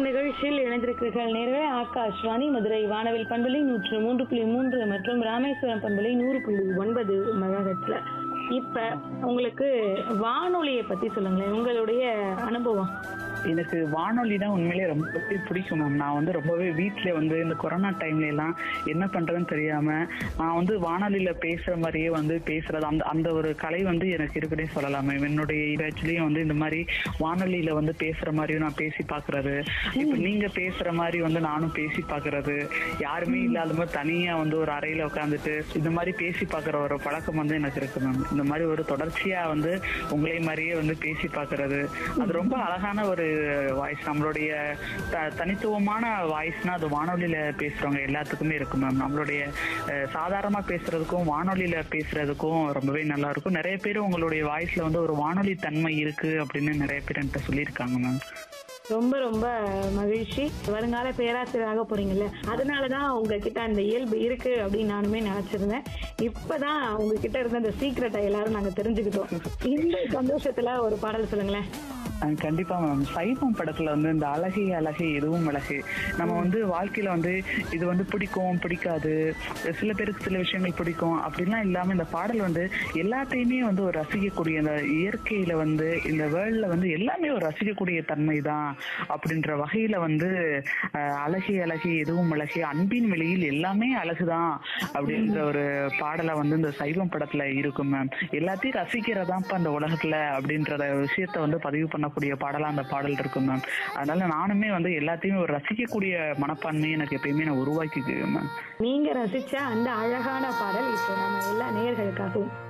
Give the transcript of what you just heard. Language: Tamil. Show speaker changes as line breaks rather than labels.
நிகழ்ச்சியில் இணைந்திருக்கிறீர்கள் நேரவே ஆகாஷ்வாணி மதுரை வானவில் பண்பலை நூற்று மூன்று புள்ளி மூன்று மற்றும் ராமேஸ்வரம் பண்பலை நூறு புள்ளி ஒன்பது மெகாஹெட்ஸ்ல இப்ப உங்களுக்கு வானொலியை பத்தி சொல்லுங்களேன் உங்களுடைய அனுபவம்
எனக்கு வானொலினா உண்மையிலேயே ரொம்பவே பிடிக்கும் மேம் நான் வந்து ரொம்பவே வீட்டில் வந்து இந்த கொரோனா டைம்ல எல்லாம் என்ன பண்றதுன்னு தெரியாம நான் வந்து வானொலியில பேசுற மாதிரியே வந்து பேசுறது அந்த அந்த ஒரு கலை வந்து எனக்கு இருக்குன்னே சொல்லலாம் மேம் என்னுடைய பேச்சுலயும் வந்து இந்த மாதிரி வானொலியில வந்து பேசுற மாதிரியும் நான் பேசி பாக்குறது இப்ப நீங்க பேசுற மாதிரி வந்து நானும் பேசி பாக்குறது யாருமே இல்லாத மாதிரி தனியா வந்து ஒரு அறையில உட்காந்துட்டு இந்த மாதிரி பேசி பாக்குற ஒரு பழக்கம் வந்து எனக்கு இருக்கு மேம் இந்த மாதிரி ஒரு தொடர்ச்சியா வந்து உங்களை மாதிரியே வந்து பேசி பாக்குறது அது ரொம்ப அழகான ஒரு வாய்ஸ் நம்மளுடைய த- தனித்துவமான வாய்ஸ்னா அது வானொலியில பேசுறவங்க எல்லாத்துக்குமே இருக்கும் மேம் நம்மளுடைய அஹ், சாதாரணமா பேசுறதுக்கும் வானொலியில பேசுறதுக்கும் ரொம்பவே நல்லா இருக்கும் நிறைய பேர் உங்களுடைய வாய்ஸ்ல வந்து ஒரு வானொலி தன்மை இருக்கு அப்படின்னு நிறைய பேர் என்கிட்ட சொல்லியிருக்காங்க மேம்
ரொம்ப ரொம்ப மகிழ்ச்சி வருங்கால பேராசிரியராக போறீங்கல்ல அதனாலதான் உங்ககிட்ட அந்த இயல்பு இருக்கு அப்படின்னு நானுமே நினைச்சிருந்தேன் இப்பதான் உங்ககிட்ட இருந்த அந்த சீக்கிரட்டை எல்லாரும் நாங்க தெரிஞ்சுக்கிட்டோம் இந்த சந்தோஷத்துல ஒரு பாடல் சொல்லுங்களேன்
அஹ் கண்டிப்பா மேம் சைவம் படத்துல வந்து இந்த அழகே அழகே எதுவும் அழகு நம்ம வந்து வாழ்க்கையில வந்து இது வந்து பிடிக்கும் பிடிக்காது சில பேருக்கு சில விஷயங்கள் பிடிக்கும் அப்படிலாம் இல்லாம இந்த பாடல் வந்து எல்லாத்தையுமே வந்து ஒரு ரசிக்கக்கூடிய இந்த இயற்கையில வந்து இந்த வேர்ல்ட்ல வந்து எல்லாமே ஒரு ரசிக்கக்கூடிய தன்மை தான் அப்படின்ற வகையில வந்து அஹ், அழகே அழகே எதுவும் அழகே அன்பின் வெளியில் எல்லாமே அழகுதான் அப்படின்ற ஒரு பாடலை வந்து இந்த சைவம் படத்துல இருக்கும் மேம் எல்லாத்தையும் ரசிக்கிறதாப்பா அந்த உலகத்துல அப்படின்ற விஷயத்த வந்து பதிவு பண்ணக்கூடிய பாடலா அந்த பாடல் இருக்கும் மேம் அதனால நானுமே வந்து எல்லாத்தையுமே ஒரு ரசிக்கக்கூடிய மனப்பான்மையை எனக்கு எப்பயுமே நான் உருவாக்கிக்குவேன் மேம்
நீங்க ரசிச்ச அந்த அழகான பாடல் இப்போ நம்ம எல்லா நேயர்களுக்காகவும்